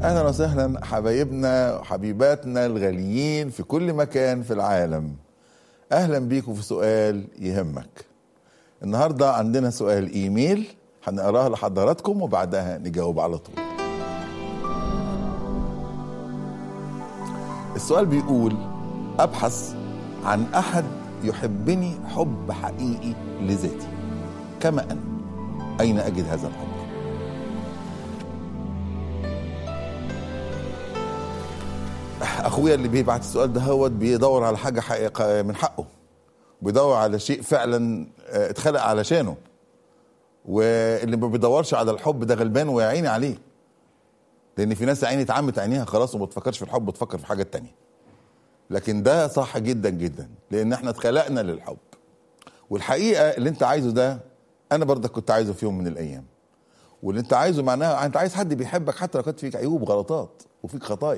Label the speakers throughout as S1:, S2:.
S1: اهلا وسهلا حبايبنا وحبيباتنا الغاليين في كل مكان في العالم اهلا بيكم في سؤال يهمك النهارده عندنا سؤال ايميل هنقراه لحضراتكم وبعدها نجاوب على طول السؤال بيقول ابحث عن احد يحبني حب حقيقي لذاتي كما انا اين اجد هذا الحب اخويا اللي بيبعت السؤال ده هو بيدور على حاجه حقيقة من حقه بيدور على شيء فعلا آه، اتخلق علشانه واللي ما بيدورش على الحب ده غلبان ويا عيني عليه لان في ناس عيني اتعمت عينيها خلاص وما بتفكرش في الحب بتفكر في حاجه تانية لكن ده صح جدا جدا لان احنا اتخلقنا للحب والحقيقه اللي انت عايزه ده انا برضك كنت عايزه في يوم من الايام واللي انت عايزه معناها انت عايز حد بيحبك حتى لو كانت فيك عيوب وغلطات وفيك خطايا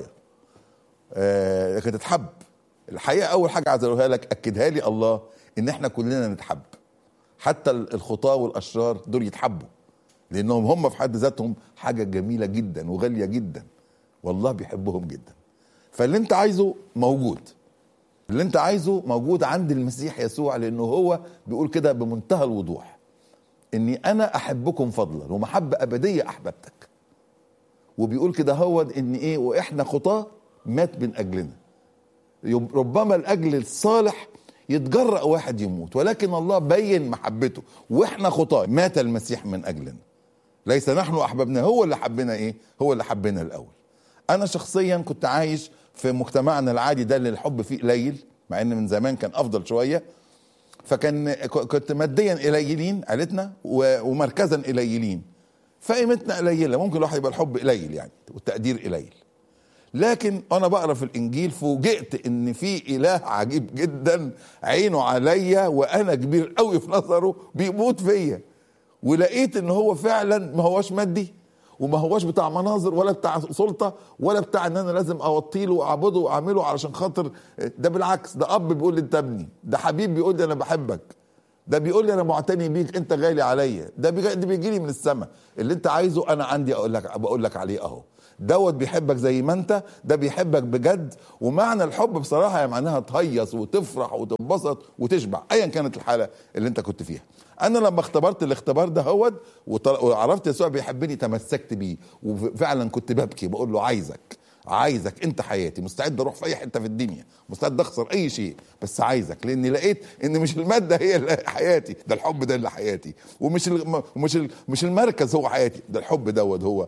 S1: آه لكن تتحب الحقيقه اول حاجه عايز اقولها لك اكدها لي الله ان احنا كلنا نتحب حتى الخطاه والاشرار دول يتحبوا لانهم هم في حد ذاتهم حاجه جميله جدا وغاليه جدا والله بيحبهم جدا فاللي انت عايزه موجود اللي انت عايزه موجود عند المسيح يسوع لانه هو بيقول كده بمنتهى الوضوح اني انا احبكم فضلا ومحبه ابديه احببتك وبيقول كده هو ان ايه واحنا خطاه مات من اجلنا يب- ربما لاجل الصالح يتجرأ واحد يموت ولكن الله بين محبته واحنا خطاه مات المسيح من اجلنا ليس نحن احببنا هو اللي حبنا ايه هو اللي حبنا الاول انا شخصيا كنت عايش في مجتمعنا العادي ده اللي الحب فيه قليل مع ان من زمان كان افضل شويه فكان ك- كنت ماديا قليلين عيلتنا و- ومركزا قليلين فقيمتنا قليله ممكن الواحد يبقى الحب قليل يعني والتقدير قليل لكن انا بقرا في الانجيل فوجئت ان في اله عجيب جدا عينه عليا وانا كبير قوي في نظره بيموت فيا ولقيت ان هو فعلا ما هوش مادي وما هوش بتاع مناظر ولا بتاع سلطه ولا بتاع ان انا لازم اوطيله واعبده واعمله علشان خاطر ده بالعكس ده اب بيقول لي انت ابني ده حبيب بيقول لي انا بحبك ده بيقول لي انا معتني بيك انت غالي عليا ده بيجي ده بيجي لي من السماء اللي انت عايزه انا عندي اقول لك بقول لك عليه اهو دوت بيحبك زي ما انت ده بيحبك بجد ومعنى الحب بصراحه يعني معناها تهيص وتفرح وتنبسط وتشبع ايا كانت الحاله اللي انت كنت فيها انا لما اختبرت الاختبار ده هوت وطل- وعرفت يسوع بيحبني تمسكت بيه وفعلا كنت ببكي بقول له عايزك عايزك انت حياتي مستعد اروح في اي حته في الدنيا مستعد اخسر اي شيء بس عايزك لاني لقيت ان مش الماده هي اللي حياتي ده الحب ده اللي حياتي ومش ال... مش ال... مش المركز هو حياتي ده الحب دوت هو